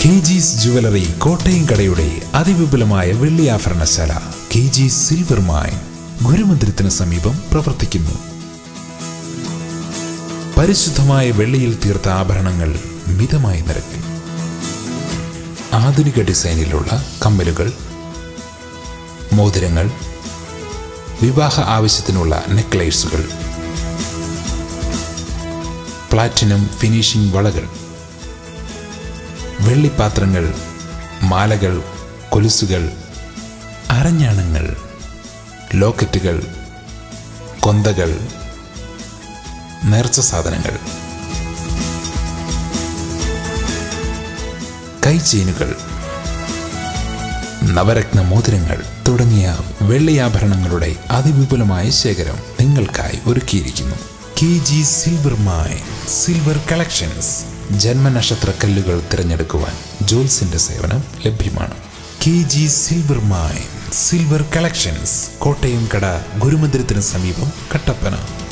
K ജീസ് jewellery Kottayam കടയുടെ അതിവിപുലമായ വെള്ളി ആഭരണശാല കെ ജി സിൽവർ മൈൻ ഗുരുമന്ദിരത്തിന് സമീപം പ്രവർത്തിക്കുന്നു പരിശുദ്ധമായ വെള്ളിയിൽ തീർത്ത ആഭരണങ്ങൾ മിതമായ നിരക്കിൽ ആധുനിക ഡിസൈനിലുള്ള കമ്മലുകൾ മോതിരങ്ങൾ വിവാഹ ആവശ്യത്തിനുള്ള നെക്ലേസുകൾ പ്ലാറ്റിനം ഫിനിഷിംഗ് വളകൾ വെള്ളിപ്പാത്രങ്ങൾ മാലകൾ കൊലുസുകൾ അരഞ്ഞാണങ്ങൾ ലോക്കറ്റുകൾ കൊന്തകൾ നേർച്ച സാധനങ്ങൾ കൈചെയിനുകൾ നവരത്ന മോതിരങ്ങൾ തുടങ്ങിയ വെള്ളിയാഭരണങ്ങളുടെ അതിവിപുലമായ ശേഖരം നിങ്ങൾക്കായി ഒരുക്കിയിരിക്കുന്നു K G silver mine silver collections ജന്മനക്ഷത്ര കല്ലുകൾ തിരഞ്ഞെടുക്കുവാൻ ജോൽസിന്റെ സേവനം ലഭ്യമാണ് K G silver mine silver collections Kottayam കട ഗുരുമന്ദിരത്തിന് സമീപം കട്ടപ്പന